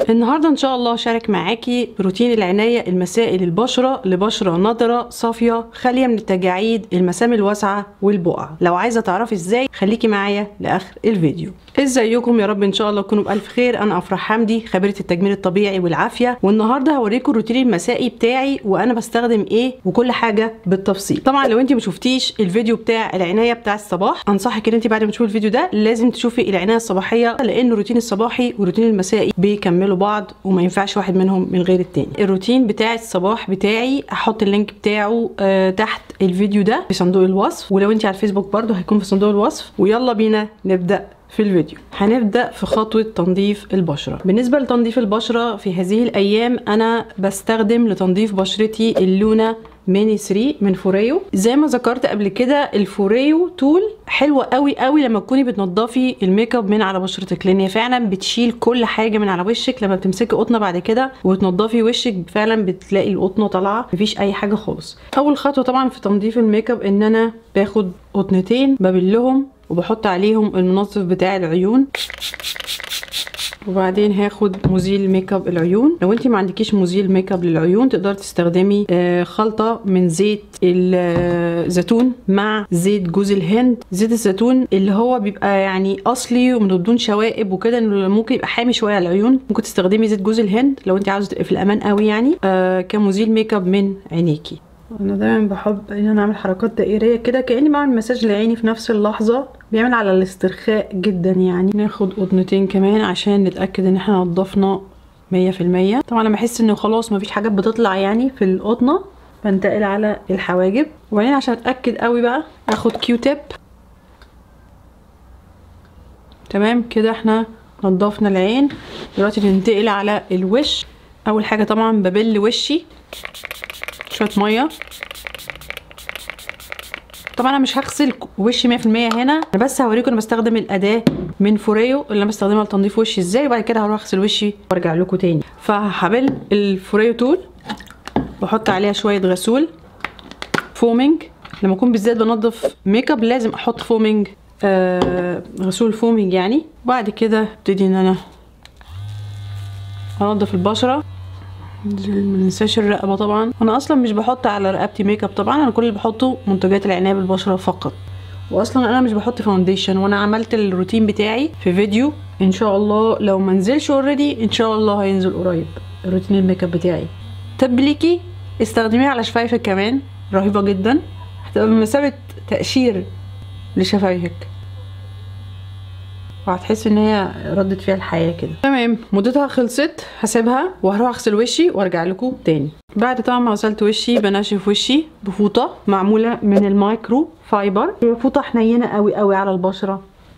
النهارده ان شاء الله شارك معاكي روتين العنايه المسائي للبشره لبشره نضره صافيه خاليه من التجاعيد المسام الواسعه والبقع لو عايزه تعرفي ازاي خليكي معايا لاخر الفيديو ازيكم يا رب ان شاء الله تكونوا بالف خير انا افراح حمدي خبيره التجميل الطبيعي والعافيه والنهارده هوريكم الروتين المسائي بتاعي وانا بستخدم ايه وكل حاجه بالتفصيل طبعا لو انت ما شفتيش الفيديو بتاع العنايه بتاع الصباح انصحك ان انت بعد ما تشوفي الفيديو ده لازم تشوفي العنايه الصباحيه لان الروتين الصباحي والروتين المسائي بيكملوا بعض وما ينفعش واحد منهم من غير التاني الروتين بتاع الصباح بتاعي احط اللينك بتاعه آه تحت الفيديو ده في صندوق الوصف ولو انت على الفيسبوك برده هيكون في صندوق الوصف ويلا بينا نبدا في الفيديو هنبدا في خطوه تنظيف البشره بالنسبه لتنظيف البشره في هذه الايام انا بستخدم لتنظيف بشرتي اللونا ميني 3 من فوريو زي ما ذكرت قبل كده الفوريو تول حلوه قوي قوي لما تكوني بتنضفي الميك اب من على بشرتك لان هي فعلا بتشيل كل حاجه من على وشك لما بتمسكي قطنه بعد كده وتنضفي وشك فعلا بتلاقي القطنه طالعه مفيش اي حاجه خالص اول خطوه طبعا في تنظيف الميك اب ان انا باخد قطنتين ببلهم وبحط عليهم المنظف بتاع العيون وبعدين هاخد مزيل ميك اب العيون لو انت ما عندكيش مزيل ميك اب للعيون تقدري تستخدمي خلطه من زيت الزيتون مع زيت جوز الهند زيت الزيتون اللي هو بيبقى يعني اصلي ومن بدون شوائب وكده ممكن يبقى حامي شويه على العيون ممكن تستخدمي زيت جوز الهند لو انت عاوزه تبقي في الامان قوي يعني كمزيل ميك اب من عينيكي انا دايما بحب ان انا اعمل حركات دائريه كده كاني بعمل مساج لعيني في نفس اللحظه بيعمل على الاسترخاء جدا يعني ناخد قطنتين كمان عشان نتاكد ان احنا نضفنا مية في المية طبعا لما احس انه خلاص مفيش حاجات بتطلع يعني في القطنه بنتقل على الحواجب وبعدين عشان اتاكد قوي بقى اخد كيو تيب تمام كده احنا نضفنا العين دلوقتي ننتقل على الوش اول حاجه طبعا ببل وشي شويه ميه طبعا انا مش هغسل وشي 100% هنا انا بس هوريكم انا بستخدم الاداه من فوريو اللي انا بستخدمها لتنظيف وشي ازاي وبعد كده هروح اغسل وشي وارجع لكم تاني فهبل الفوريو تول واحط عليها شويه غسول فومينج لما اكون بالذات بنضف ميك اب لازم احط فومينج آه غسول فومينج يعني وبعد كده ابتدي ان انا انضف البشره مننساش الرقبه طبعا انا اصلا مش بحط على رقبتي ميك اب طبعا انا كل اللي بحطه منتجات العنايه بالبشره فقط واصلا انا مش بحط فاونديشن وانا عملت الروتين بتاعي في فيديو ان شاء الله لو ما نزلش اوريدي ان شاء الله هينزل قريب الروتين الميك اب بتاعي تبليكي استخدميه على شفايفك كمان رهيبه جدا هتبقى بمثابه تقشير لشفايفك وهتحس ان هي ردت فيها الحياه كده تمام مدتها خلصت هسيبها وهروح اغسل وشي وارجع لكم تاني بعد طبعا ما غسلت وشي بنشف وشي بفوطه معموله من المايكرو فايبر هي فوطه حنينه قوي قوي على البشره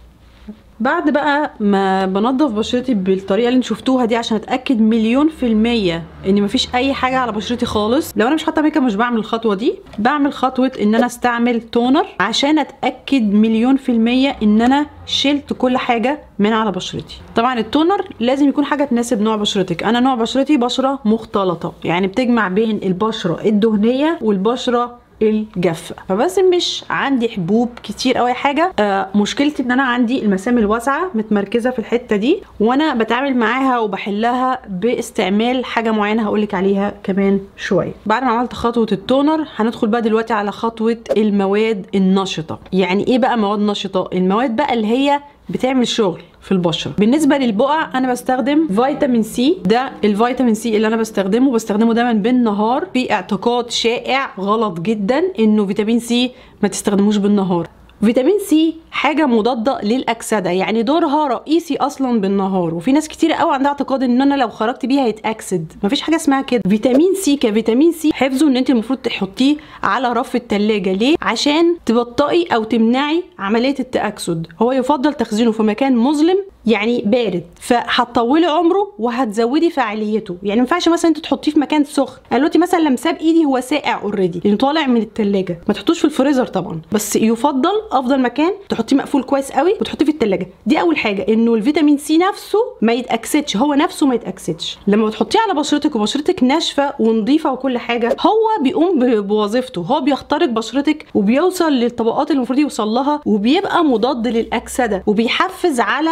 بعد بقى ما بنضف بشرتي بالطريقه اللي انتوا شفتوها دي عشان اتاكد مليون في الميه ان مفيش اي حاجه على بشرتي خالص لو انا مش حاطه ميك اب مش بعمل الخطوه دي بعمل خطوه ان انا استعمل تونر عشان اتاكد مليون في الميه ان انا شلت كل حاجه من على بشرتي طبعا التونر لازم يكون حاجه تناسب نوع بشرتك انا نوع بشرتي بشره مختلطه يعني بتجمع بين البشره الدهنيه والبشره الجافه فبس مش عندي حبوب كتير او اي حاجه آه مشكلتي ان انا عندي المسام الواسعه متمركزه في الحته دي وانا بتعامل معاها وبحلها باستعمال حاجه معينه هقولك عليها كمان شويه بعد ما عملت خطوه التونر هندخل بقى دلوقتي على خطوه المواد النشطه يعني ايه بقى مواد نشطه المواد بقى اللي هي بتعمل شغل في البشره بالنسبه للبقع انا بستخدم فيتامين سي ده الفيتامين سي اللي انا بستخدمه بستخدمه دايما بالنهار في اعتقاد شائع غلط جدا انه فيتامين سي ما تستخدموش بالنهار فيتامين سي حاجه مضاده للاكسده يعني دورها رئيسي اصلا بالنهار وفي ناس كتير قوي عندها اعتقاد ان انا لو خرجت بيه هيتاكسد مفيش حاجه اسمها كده فيتامين سي كفيتامين سي حفظه ان انت المفروض تحطيه على رف التلاجة ليه عشان تبطئي او تمنعي عمليه التاكسد هو يفضل تخزينه في مكان مظلم يعني بارد فهتطولي عمره وهتزودي فعاليته يعني ما ينفعش مثلا انت تحطيه في مكان سخن انا دلوقتي مثلا لمساه بايدي هو ساقع اوريدي لانه طالع من التلاجة ما تحطوش في الفريزر طبعا بس يفضل افضل مكان تحطيه مقفول كويس قوي وتحطيه في التلاجة دي اول حاجه انه الفيتامين سي نفسه ما يتاكسدش هو نفسه ما يتاكسدش لما بتحطيه على بشرتك وبشرتك ناشفه ونظيفه وكل حاجه هو بيقوم بوظيفته هو بيخترق بشرتك وبيوصل للطبقات اللي المفروض يوصل لها وبيبقى مضاد للاكسده وبيحفز على انتاج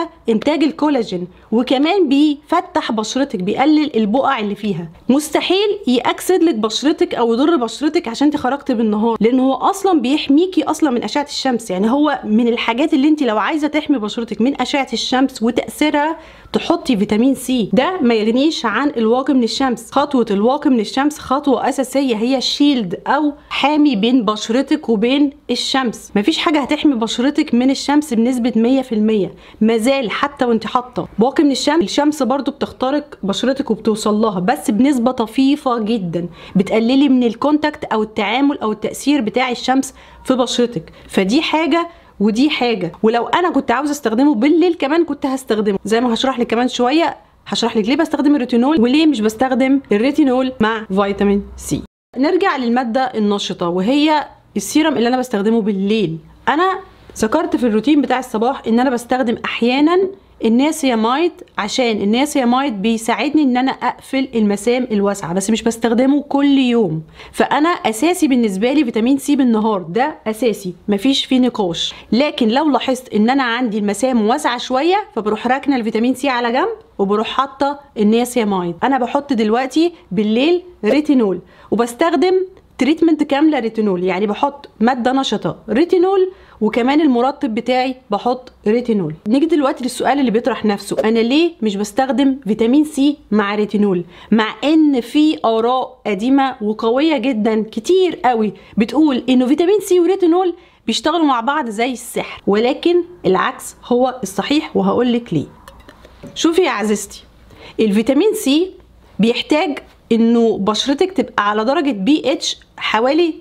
انتاج الكولاجين وكمان بيفتح بشرتك بيقلل البقع اللي فيها مستحيل ياكسد لك بشرتك او يضر بشرتك عشان انت خرجت بالنهار لان هو اصلا بيحميكي اصلا من اشعه الشمس يعني هو من الحاجات اللي انت لو عايزه تحمي بشرتك من اشعه الشمس وتاثيرها تحطي فيتامين سي ده ما يغنيش عن الواقي من الشمس خطوه الواقي من الشمس خطوه اساسيه هي شيلد او حامي بين بشرتك وبين الشمس مفيش حاجه هتحمي بشرتك من الشمس بنسبه 100% مازال حتى وانت حاطه واقي من الشمس الشمس برضو بتخترق بشرتك وبتوصل لها بس بنسبه طفيفه جدا بتقللي من الكونتاكت او التعامل او التاثير بتاع الشمس في بشرتك فدي حاجه ودي حاجه ولو انا كنت عاوزه استخدمه بالليل كمان كنت هستخدمه زي ما هشرح لك كمان شويه هشرح لك ليه بستخدم الريتينول وليه مش بستخدم الريتينول مع فيتامين سي نرجع للماده النشطه وهي السيرم اللي انا بستخدمه بالليل انا ذكرت في الروتين بتاع الصباح ان انا بستخدم احيانا الناسيامايد عشان الناسيامايد بيساعدني ان انا اقفل المسام الواسعه بس مش بستخدمه كل يوم فانا اساسي بالنسبه لي فيتامين سي بالنهار ده اساسي مفيش فيه نقاش لكن لو لاحظت ان انا عندي المسام واسعه شويه فبروح راكنه الفيتامين سي على جنب وبروح حاطه الناسيامايد انا بحط دلوقتي بالليل ريتينول وبستخدم تريتمنت كامله ريتينول يعني بحط ماده نشطه ريتينول وكمان المرطب بتاعي بحط ريتينول نيجي دلوقتي للسؤال اللي بيطرح نفسه انا ليه مش بستخدم فيتامين سي مع ريتينول مع ان في اراء قديمه وقويه جدا كتير قوي بتقول انه فيتامين سي وريتينول بيشتغلوا مع بعض زي السحر ولكن العكس هو الصحيح وهقول لك ليه شوفي يا عزيزتي الفيتامين سي بيحتاج انه بشرتك تبقى على درجه بي اتش حوالي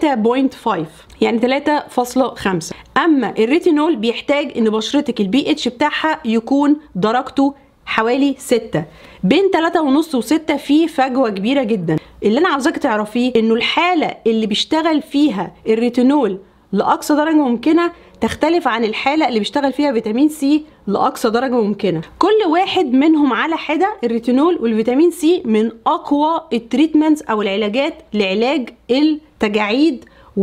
3.5 يعني 3.5 اما الريتينول بيحتاج ان بشرتك البي اتش بتاعها يكون درجته حوالي 6 بين 3.5 و6 في فجوه كبيره جدا اللي انا عاوزاك تعرفيه انه الحاله اللي بيشتغل فيها الريتينول لاقصى درجه ممكنه تختلف عن الحالة اللي بيشتغل فيها فيتامين سي لأقصى درجة ممكنة كل واحد منهم على حدة الريتينول والفيتامين سي من أقوى التريتمنتس أو العلاجات لعلاج التجاعيد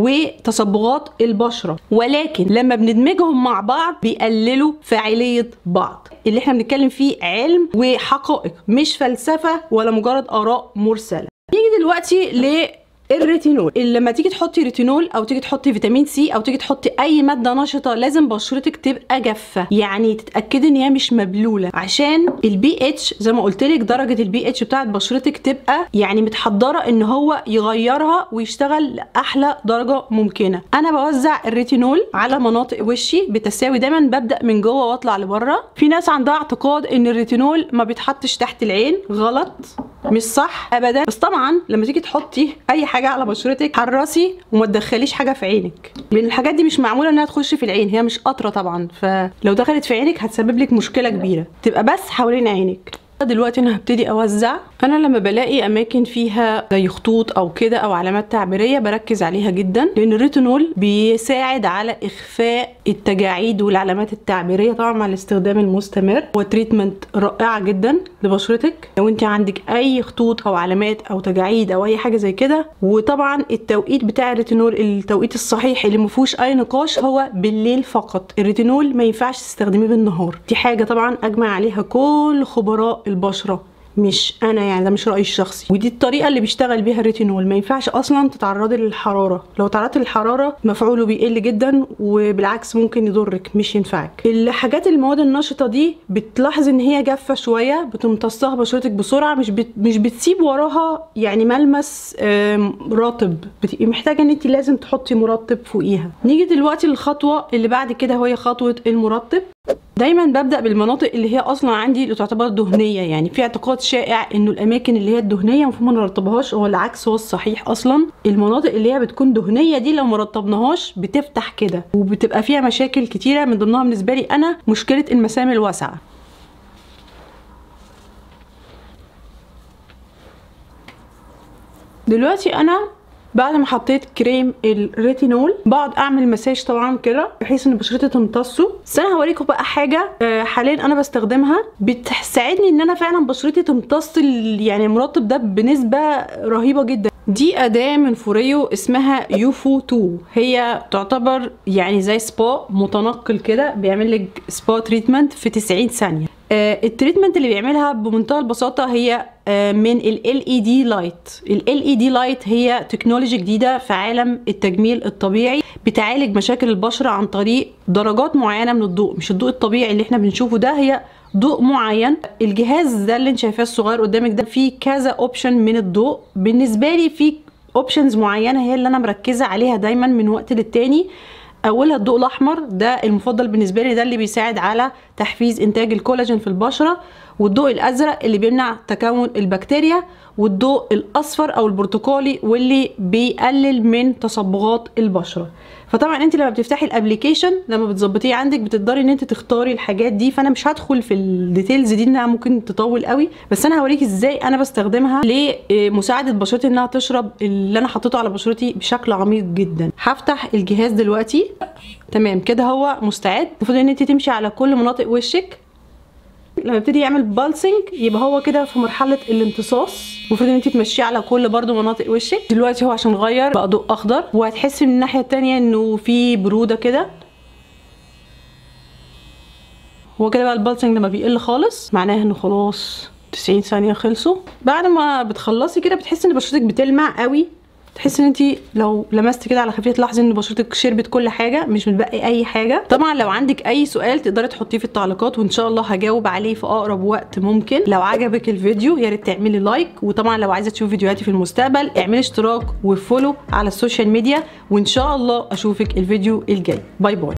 وتصبغات البشرة ولكن لما بندمجهم مع بعض بيقللوا فاعلية بعض اللي احنا بنتكلم فيه علم وحقائق مش فلسفة ولا مجرد آراء مرسلة نيجي دلوقتي ل الريتينول اللي لما تيجي تحطي ريتينول او تيجي تحطي فيتامين سي او تيجي تحطي اي ماده نشطه لازم بشرتك تبقى جافه يعني تتاكدي ان هي مش مبلوله عشان البي اتش زي ما قلت لك درجه البي اتش بتاعت بشرتك تبقى يعني متحضره ان هو يغيرها ويشتغل لاحلى درجه ممكنه انا بوزع الريتينول على مناطق وشي بتساوي دايما ببدا من جوه واطلع لبره في ناس عندها اعتقاد ان الريتينول ما بيتحطش تحت العين غلط مش صح ابدا بس طبعا لما تيجي تحطي اي حاجه على بشرتك حرصي وما تدخليش حاجه في عينك لان الحاجات دي مش معموله انها تخش في العين هي مش قطره طبعا فلو دخلت في عينك هتسبب لك مشكله كبيره تبقى بس حوالين عينك دلوقتي انا هبتدي اوزع انا لما بلاقي اماكن فيها زي خطوط او كده او علامات تعبيريه بركز عليها جدا لان الريتينول بيساعد على اخفاء التجاعيد والعلامات التعبيريه طبعا مع الاستخدام المستمر وتريتمنت رائعه جدا لبشرتك لو انت عندك اي خطوط او علامات او تجاعيد او اي حاجه زي كده وطبعا التوقيت بتاع الريتينول التوقيت الصحيح اللي ما فيهوش اي نقاش هو بالليل فقط الريتينول ما ينفعش تستخدميه بالنهار دي حاجه طبعا اجمع عليها كل خبراء البشره مش انا يعني ده مش رايي الشخصي ودي الطريقه اللي بيشتغل بيها الريتينول ما ينفعش اصلا تتعرضي للحراره لو تعرضتي للحراره مفعوله بيقل جدا وبالعكس ممكن يضرك مش ينفعك الحاجات المواد النشطه دي بتلاحظ ان هي جافه شويه بتمتصها بشرتك بسرعه مش بت مش بتسيب وراها يعني ملمس رطب بتبقي محتاجه ان انت لازم تحطي مرطب فوقيها نيجي دلوقتي للخطوه اللي بعد كده وهي خطوه المرطب دايما ببدا بالمناطق اللي هي اصلا عندي اللي تعتبر دهنيه يعني في اعتقاد شائع انه الاماكن اللي هي الدهنيه المفروض ما نرطبهاش هو العكس هو الصحيح اصلا المناطق اللي هي بتكون دهنيه دي لو ما رطبناهاش بتفتح كده وبتبقى فيها مشاكل كتيره من ضمنها بالنسبه لي انا مشكله المسام الواسعه دلوقتي انا بعد ما حطيت كريم الريتينول بقعد اعمل مساج طبعا كده بحيث ان بشرتي تمتصه بس انا هوريكم بقى حاجه حاليا انا بستخدمها بتساعدني ان انا فعلا بشرتي تمتص يعني المرطب ده بنسبه رهيبه جدا دي أداة من فوريو اسمها يوفو 2 هي تعتبر يعني زي سبا متنقل كده بيعمل لك سبا تريتمنت في 90 ثانية آه التريتمنت اللي بيعملها بمنتهى البساطة هي آه من ال LED لايت ال LED لايت هي تكنولوجي جديدة في عالم التجميل الطبيعي بتعالج مشاكل البشرة عن طريق درجات معينة من الضوء مش الضوء الطبيعي اللي احنا بنشوفه ده هي ضوء معين الجهاز ده اللي انت شايفاه الصغير قدامك ده فيه كذا اوبشن من الضوء بالنسبه لي في اوبشنز معينه هي اللي انا مركزه عليها دايما من وقت للتاني اولها الضوء الاحمر ده المفضل بالنسبه لي ده اللي بيساعد على تحفيز انتاج الكولاجين في البشره والضوء الازرق اللي بيمنع تكون البكتيريا والضوء الاصفر او البرتقالي واللي بيقلل من تصبغات البشره فطبعا انت لما بتفتحي الابلكيشن لما بتظبطيه عندك بتقدري ان انت تختاري الحاجات دي فانا مش هدخل في الديتيلز دي انها ممكن تطول قوي بس انا هوريكي ازاي انا بستخدمها لمساعده بشرتي انها تشرب اللي انا حطيته على بشرتي بشكل عميق جدا هفتح الجهاز دلوقتي تمام كده هو مستعد المفروض ان انت تمشي على كل مناطق وشك لما يبتدي يعمل بالسنج يبقى هو كده في مرحله الامتصاص المفروض ان انت تمشيه على كل برضو مناطق وشك دلوقتي هو عشان غير بقى ضوء اخضر وهتحسي من الناحيه التانية انه في بروده كده هو كده بقى البالسنج لما بيقل خالص معناه انه خلاص 90 ثانيه خلصوا بعد ما بتخلصي كده بتحسي ان بشرتك بتلمع قوي تحسي ان انت لو لمست كده على خفيف تلاحظي ان بشرتك شربت كل حاجه مش متبقي اي حاجه طبعا لو عندك اي سؤال تقدري تحطيه في التعليقات وان شاء الله هجاوب عليه في اقرب وقت ممكن لو عجبك الفيديو يا ريت تعملي لايك وطبعا لو عايزه تشوفي فيديوهاتي في المستقبل اعملي اشتراك وفولو على السوشيال ميديا وان شاء الله اشوفك الفيديو الجاي باي باي